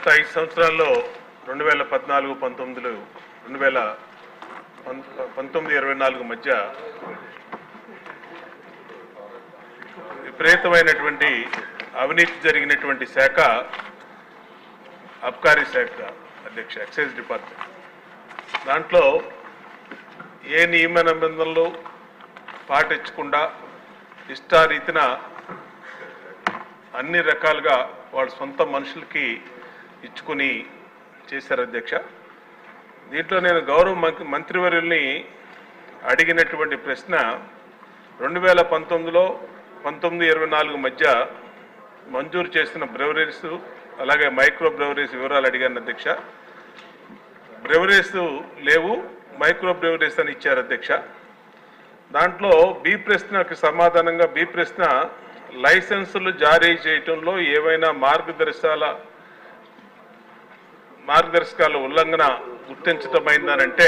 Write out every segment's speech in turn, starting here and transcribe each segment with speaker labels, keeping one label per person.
Speaker 1: గత ఐదు సంవత్సరాల్లో రెండు వేల పద్నాలుగు పంతొమ్మిదిలో రెండు వేల పం- పంతొమ్మిది ఇరవై నాలుగు మధ్య విపరీతమైనటువంటి అవినీతి జరిగినటువంటి శాఖ అబ్కారీ శాఖ అధ్యక్ష ఎక్సైజ్ డిపార్ట్మెంట్ దాంట్లో ఏ నియమ నిబంధనలు పాటించకుండా ఇష్టారీతిన అన్ని రకాలుగా వాళ్ళ సొంత మనుషులకి ఇచ్చుకుని చేశారు అధ్యక్ష దీంట్లో నేను గౌరవ మంత్రి- మంత్రివర్యుల్ని అడిగినటువంటి ప్రశ్న రెండు వేల పంతొమ్మిదిలో పంతొమ్మిది ఇరవై నాలుగు మధ్య మంజూరు చేసిన బ్రెవరీస్ అలాగే మైక్రో బ్రెవరీస్ వివరాలు అడిగాను అధ్యక్ష బ్రెవరీస్ లేవు మైక్రో బ్రెవరీస్ అని ఇచ్చారు అధ్యక్ష దాంట్లో బి ప్రశ్నకి సమాధానంగా బి ప్రశ్న లైసెన్సులు జారీ చేయటంలో ఏవైనా మార్గదర్శకాల మార్గదర్శకాల ఉల్లంఘన గుర్తించటమైందనంటే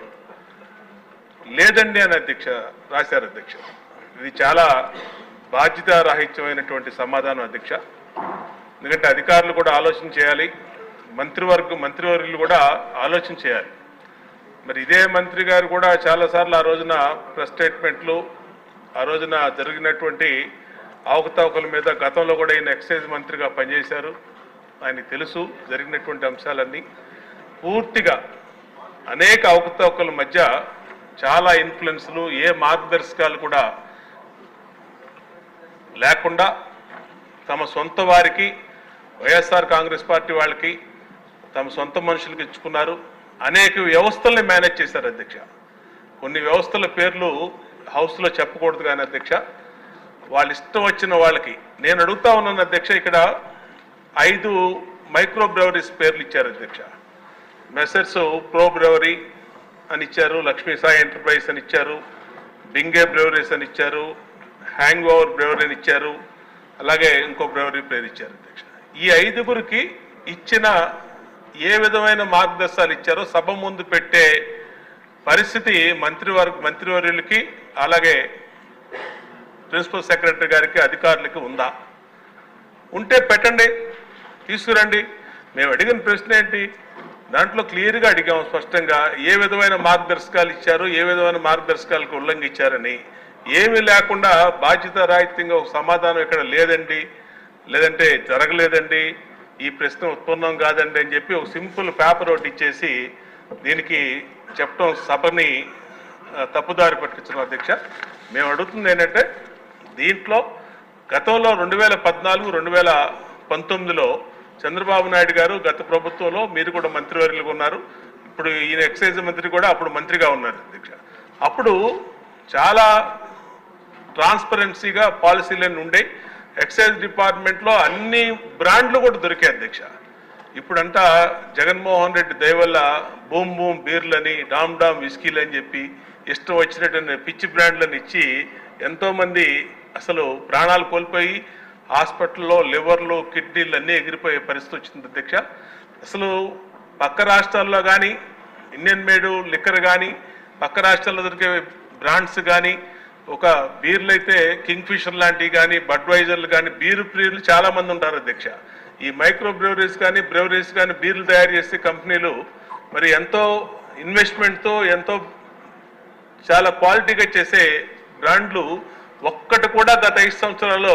Speaker 1: లేదండి అని అధ్యక్ష రాశారు అధ్యక్ష ఇది చాలా బాధ్యతారాహిత్యమైనటువంటి సమాధానం అధ్యక్ష ఎందుకంటే అధికారులు కూడా ఆలోచన చేయాలి మంత్రివర్గ మంత్రివర్యులు కూడా ఆలోచన చేయాలి మరి ఇదే మంత్రి గారు కూడా చాలాసార్లు ఆ రోజున ప్రెస్ స్టేట్మెంట్లు ఆ రోజున జరిగినటువంటి అవకతవకల మీద గతంలో కూడా ఈయన ఎక్సైజ్ మంత్రిగా పనిచేశారు ఆయనకి తెలుసు జరిగినటువంటి అంశాలన్నీ పూర్తిగా అనేక అవకతవకల మధ్య చాలా ఇన్ఫ్లుయెన్స్లు ఏ మార్గదర్శకాలు కూడా లేకుండా తమ సొంత వారికి వైఎస్ఆర్ కాంగ్రెస్ పార్టీ వాళ్ళకి తమ సొంత మనుషులకు ఇచ్చుకున్నారు అనేక వ్యవస్థల్ని మేనేజ్ చేశారు అధ్యక్ష కొన్ని వ్యవస్థల పేర్లు హౌస్లో చెప్పకూడదు కానీ అధ్యక్ష వాళ్ళ ఇష్టం వచ్చిన వాళ్ళకి నేను అడుగుతా ఉన్నాను అధ్యక్ష ఇక్కడ ఐదు మైక్రో బ్రెవరీస్ పేర్లు ఇచ్చారు అధ్యక్ష మెసర్స్ ప్రో బ్రెవరీ అని ఇచ్చారు లక్ష్మీ సాయి ఎంటర్ప్రైజ్ అని ఇచ్చారు బింగే బ్రెవరీస్ అని ఇచ్చారు హ్యాంగ్ ఓవర్ బ్రెవరీ అని ఇచ్చారు అలాగే ఇంకో బ్రెవరీ పేరు ఇచ్చారు అధ్యక్ష ఈ ఐదుగురికి ఇచ్చిన ఏ విధమైన మార్గదర్శకాలు ఇచ్చారో సభ ముందు పెట్టే పరిస్థితి మంత్రివర్గ మంత్రివర్యులకి అలాగే ప్రిన్సిపల్ సెక్రటరీ గారికి అధికారులకి ఉందా ఉంటే పెట్టండి తీసుకురండి మేము అడిగిన ప్రశ్న ఏంటి దాంట్లో క్లియర్గా అడిగాం స్పష్టంగా ఏ విధమైన మార్గదర్శకాలు ఇచ్చారు ఏ విధమైన మార్గదర్శకాలకు ఉల్లంఘించారని ఏమీ లేకుండా బాధ్యత రాహిత్యంగా ఒక సమాధానం ఇక్కడ లేదండి లేదంటే జరగలేదండి ఈ ప్రశ్న ఉత్పన్నం కాదండి అని చెప్పి ఒక సింపుల్ పేపర్ ఒకటి ఇచ్చేసి దీనికి చెప్పడం సభని ఆ, తప్పుదారి పట్టించడం అధ్యక్ష మేము అడుగుతుంది ఏంటంటే దీంట్లో గతంలో రెండు వేల పద్నాలుగు రెండు వేల పంతొమ్మిదిలో చంద్రబాబు నాయుడు గారు గత ప్రభుత్వంలో మీరు కూడా మంత్రివర్యులుగా ఉన్నారు ఇప్పుడు ఈయన ఎక్సైజ్ మంత్రి కూడా అప్పుడు మంత్రిగా ఉన్నారు అధ్యక్ష అప్పుడు చాలా ట్రాన్స్పరెన్సీగా పాలసీలన్నీ ఉండే ఎక్సైజ్ డిపార్ట్మెంట్లో అన్ని బ్రాండ్లు కూడా దొరికాయి అధ్యక్ష ఇప్పుడంతా జగన్మోహన్ రెడ్డి దయ వల్ల బూమ్ బూమ్ బీర్లని డామ్ డామ్ విస్కీలు అని చెప్పి ఇష్టం వచ్చినట్టు పిచ్చి బ్రాండ్లను ఇచ్చి ఎంతోమంది అసలు ప్రాణాలు కోల్పోయి హాస్పిటల్లో లివర్లు కిడ్నీలు అన్నీ ఎగిరిపోయే పరిస్థితి వచ్చింది అధ్యక్ష అసలు పక్క రాష్ట్రాల్లో కానీ ఇండియన్ మేడ్ లిక్కర్ కానీ పక్క రాష్ట్రాల్లో దొరికే బ్రాండ్స్ కానీ ఒక బీర్లు అయితే కింగ్ ఫిషర్ లాంటివి కానీ బడ్వైజర్లు కానీ బీరు ప్రియులు చాలా మంది ఉంటారు అధ్యక్ష ఈ మైక్రో బ్రెవరీస్ కానీ బ్రెవరీస్ కానీ బీర్లు తయారు చేసే కంపెనీలు మరి ఎంతో ఇన్వెస్ట్మెంట్తో ఎంతో చాలా క్వాలిటీగా చేసే బ్రాండ్లు ఒక్కటి కూడా గత ఐదు సంవత్సరాల్లో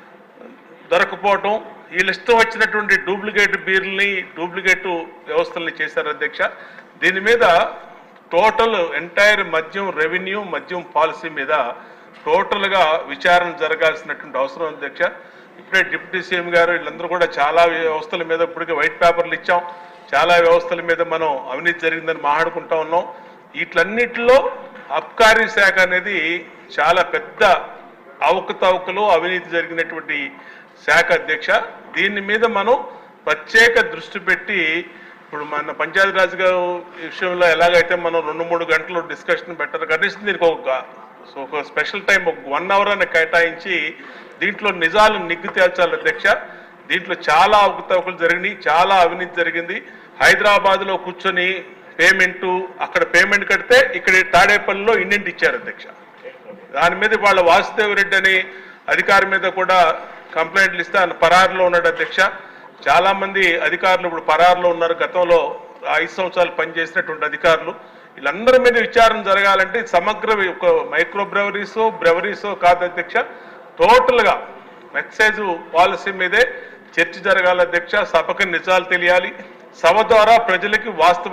Speaker 1: దొరకపోవటం వీళ్ళు ఇష్టం వచ్చినటువంటి డూప్లికేట్ బీర్లని డూప్లికేట్ వ్యవస్థల్ని చేశారు అధ్యక్ష దీని మీద టోటల్ ఎంటైర్ మద్యం రెవెన్యూ మద్యం పాలసీ మీద టోటల్గా విచారణ జరగాల్సినటువంటి అవసరం ఉంది అధ్యక్ష ఇప్పుడే డిప్యూటీ సీఎం గారు వీళ్ళందరూ కూడా చాలా వ్యవస్థల మీద ఇప్పటికే వైట్ పేపర్లు ఇచ్చాం చాలా వ్యవస్థల మీద మనం అవినీతి జరిగిందని మాట్లాడుకుంటా ఉన్నాం వీటిలన్నిటిలో అబ్కారీ శాఖ అనేది చాలా పెద్ద అవకతవకలు అవినీతి జరిగినటువంటి శాఖ అధ్యక్ష దీని మీద మనం ప్రత్యేక దృష్టి పెట్టి ఇప్పుడు మన పంచాయతీరాజ్ గారు విషయంలో ఎలాగైతే మనం రెండు మూడు గంటలు డిస్కషన్ పెట్టారు కనీసం దీనికి ఒక సో ఒక స్పెషల్ టైం ఒక వన్ అవర్ అని కేటాయించి దీంట్లో నిజాలు నిగ్గు తేల్చాలి అధ్యక్ష దీంట్లో చాలా అవకతవకలు జరిగినాయి చాలా అవినీతి జరిగింది హైదరాబాద్లో కూర్చొని పేమెంటు అక్కడ పేమెంట్ కడితే ఇక్కడ తాడేపల్లిలో ఇండెంట్ ఇచ్చారు అధ్యక్ష దాని మీద వాళ్ళ వాసుదేవ్ రెడ్డి అని అధికారి మీద కూడా కంప్లైంట్లు ఇస్తే ఆయన పరారులో ఉన్నాడు అధ్యక్ష చాలా మంది అధికారులు ఇప్పుడు పరారులో ఉన్నారు గతంలో ఐదు సంవత్సరాలు పనిచేసినటువంటి అధికారులు వీళ్ళందరి మీద విచారణ జరగాలంటే సమగ్ర వి- ఒక మైక్రో బ్రెవరీసో బ్రెవరీసో కాదు అధ్యక్ష టోటల్గా ఎక్సైజ్ పాలసీ మీదే చర్చ జరగాలి అధ్యక్ష సభకు నిజాలు తెలియాలి సభ ద్వారా ప్రజలకి వాస్తవ